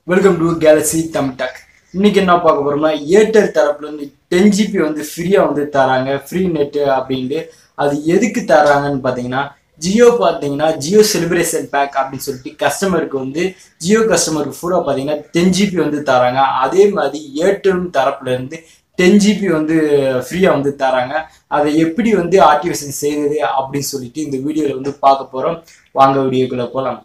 welcome to Galaxy தமிழ்டாக் இன்னைக்கு என்ன பார்க்க போறோம்னா ஏர்டெல் தரப்புல இருந்து டென் ஜிபி வந்து ஃப்ரீயா வந்து தராங்க ஃப்ரீ நெட்டு அப்படின்ட்டு அது எதுக்கு தராங்கன்னு பார்த்தீங்கன்னா ஜியோ பார்த்தீங்கன்னா ஜியோ செலிப்ரேஷன் பேக் அப்படின்னு சொல்லிட்டு கஸ்டமருக்கு வந்து ஜியோ கஸ்டமருக்கு பூரா பார்த்தீங்கன்னா டென் ஜிபி வந்து தராங்க அதே மாதிரி ஏர்டெல் தரப்புல இருந்து டென் ஜிபி வந்து ஃப்ரீயாக வந்து தராங்க அதை எப்படி வந்து ஆக்டிவேஷன் செய்யுது அப்படின்னு சொல்லிட்டு இந்த வீடியோவில் வந்து பார்க்க போகிறோம் வாங்க வீடியோக்குள்ளே போகலாம்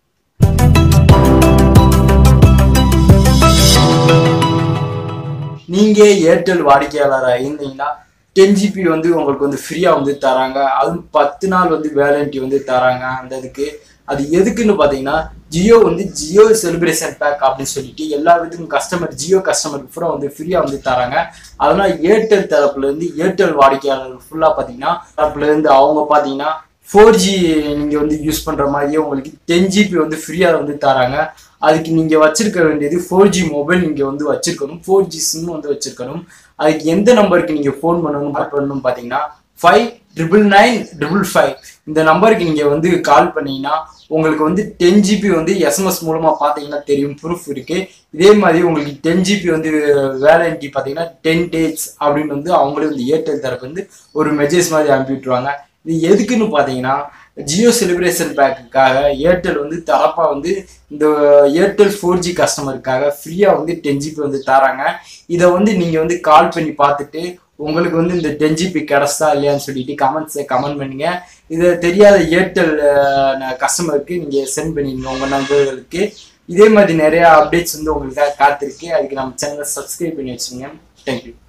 நீங்க ஏர்டெல் வாடிக்கையாளராக இருந்தீங்கன்னா டென் ஜிபி வந்து உங்களுக்கு வந்து ஃப்ரீயா வந்து தராங்க அதுவும் பத்து நாள் வந்து வேலண்டி வந்து தராங்க அந்த இதுக்கு அது எதுக்குன்னு பார்த்தீங்கன்னா ஜியோ வந்து ஜியோ செலிப்ரேஷன் பேக் அப்படின்னு சொல்லிட்டு எல்லா விதத்துக்கும் கஸ்டமர் ஜியோ கஸ்டமருக்கு ஃபுல்லாக வந்து ஃப்ரீயாக வந்து தராங்க அதனால ஏர்டெல் தரப்புல இருந்து ஏர்டெல் வாடிக்கையாளர் ஃபுல்லாக பார்த்தீங்கன்னா தரப்புல இருந்து அவங்க பார்த்தீங்கன்னா ஃபோர் ஜி நீங்கள் வந்து யூஸ் பண்ணுற மாதிரியே உங்களுக்கு டென் ஜிபி வந்து ஃப்ரீயாக வந்து தராங்க அதுக்கு நீங்கள் வச்சிருக்க வேண்டியது ஃபோர் ஜி மொபைல் நீங்கள் வந்து வச்சிருக்கணும் ஃபோர் ஜி சிம் வந்து வச்சிருக்கணும் அதுக்கு எந்த நம்பருக்கு நீங்கள் ஃபோன் பண்ணணும் கால் பண்ணணும் பார்த்தீங்கன்னா five triple nine triple five இந்த நம்பருக்கு நீங்கள் வந்து கால் பண்ணீங்கன்னா உங்களுக்கு வந்து டென் ஜிபி வந்து எஸ்எம்எஸ் மூலமாக பார்த்தீங்கன்னா தெரியும் ப்ரூஃப் இருக்குது இதே மாதிரி உங்களுக்கு டென் ஜிபி வந்து வேலண்டி பார்த்தீங்கன்னா டென் டேஸ் அப்படின்னு வந்து அவங்களே வந்து ஏர்டெல் தரப்பு வந்து ஒரு மெசேஜ் மாதிரி அனுப்பி விட்டுருவாங்க இது எதுக்குன்னு பார்த்தீங்கன்னா ஜியோ செலிப்ரேஷன் பேக்குக்காக ஏர்டெல் வந்து தரப்பா வந்து இந்த ஏர்டெல் ஃபோர் ஜி கஸ்டமருக்காக ஃப்ரீயாக வந்து டென் ஜிபி வந்து தராங்க இதை வந்து நீங்கள் வந்து கால் பண்ணி பார்த்துட்டு உங்களுக்கு வந்து இந்த டென் ஜிபி கிடச்சா இல்லையான்னு சொல்லிட்டு கமெண்ட்ஸை கமெண்ட் பண்ணுங்க இதை தெரியாத ஏர்டெல் கஸ்டமருக்கு நீங்கள் சென்ட் பண்ணிடுங்க உங்கள் நண்பர்களுக்கு இதே மாதிரி நிறைய அப்டேட்ஸ் வந்து உங்களுக்காக காத்திருக்கு அதுக்கு நம்ம சேனலை சப்ஸ்கிரைப் பண்ணி வச்சுருங்க தேங்க்யூ